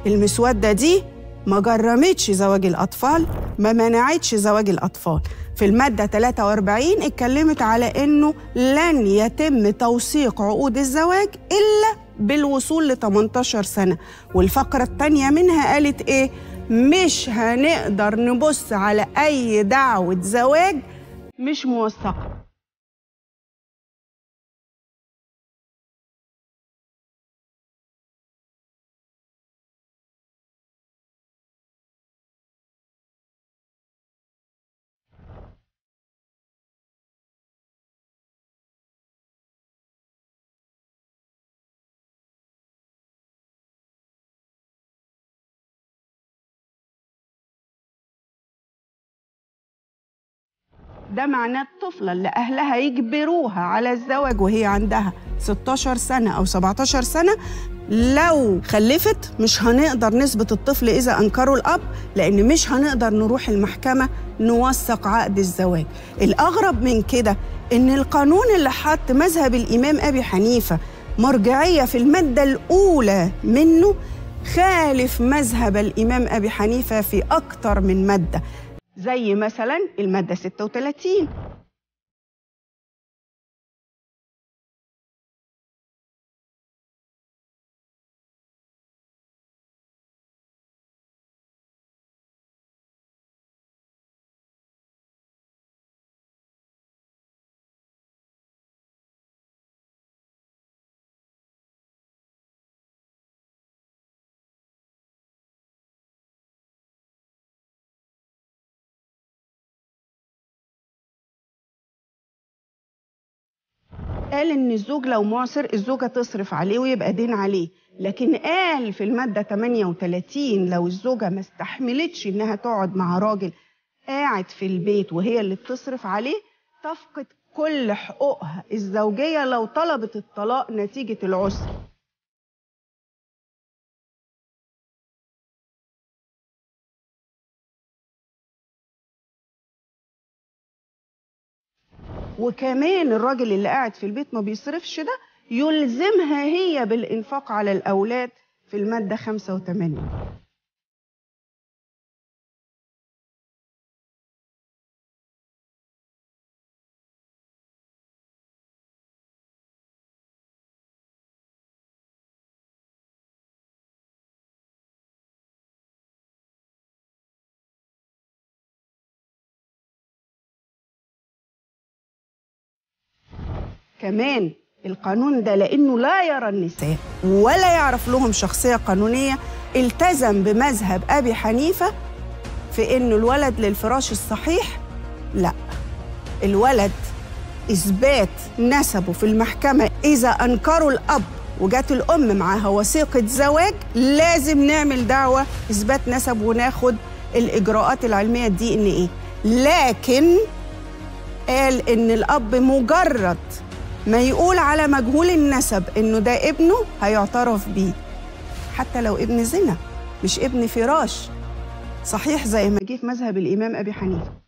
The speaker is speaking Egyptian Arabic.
المسودة دي ما جرمتش زواج الأطفال ما منعتش زواج الأطفال في المادة 43 اتكلمت على إنه لن يتم توثيق عقود الزواج إلا بالوصول ل 18 سنة والفقرة الثانية منها قالت إيه مش هنقدر نبص على أي دعوة زواج مش موثقة ده معناه الطفلة اللي أهلها يجبروها على الزواج وهي عندها 16 سنة أو 17 سنة لو خلفت مش هنقدر نثبت الطفل إذا أنكروا الأب لأن مش هنقدر نروح المحكمة نوثق عقد الزواج الأغرب من كده إن القانون اللي حط مذهب الإمام أبي حنيفة مرجعية في المادة الأولى منه خالف مذهب الإمام أبي حنيفة في أكتر من مادة زي مثلا المادة 36 قال ان الزوج لو معسر الزوجه تصرف عليه ويبقى دين عليه لكن قال في الماده 38 لو الزوجه ما استحملتش انها تقعد مع راجل قاعد في البيت وهي اللي بتصرف عليه تفقد كل حقوقها الزوجيه لو طلبت الطلاق نتيجه العسر وكمان الراجل اللي قاعد في البيت ما بيصرفش ده يلزمها هي بالإنفاق على الأولاد في المادة 85 كمان القانون ده لانه لا يرى النساء ولا يعرف لهم شخصيه قانونيه التزم بمذهب ابي حنيفه في انه الولد للفراش الصحيح لا الولد اثبات نسبه في المحكمه اذا انكروا الاب وجات الام معاها وثيقه زواج لازم نعمل دعوه اثبات نسب وناخد الاجراءات العلميه الدي ان ايه لكن قال ان الاب مجرد ما يقول على مجهول النسب انه ده ابنه هيعترف بيه حتى لو ابن زنا مش ابن فراش صحيح زي ما جه في مذهب الامام ابي حنيفه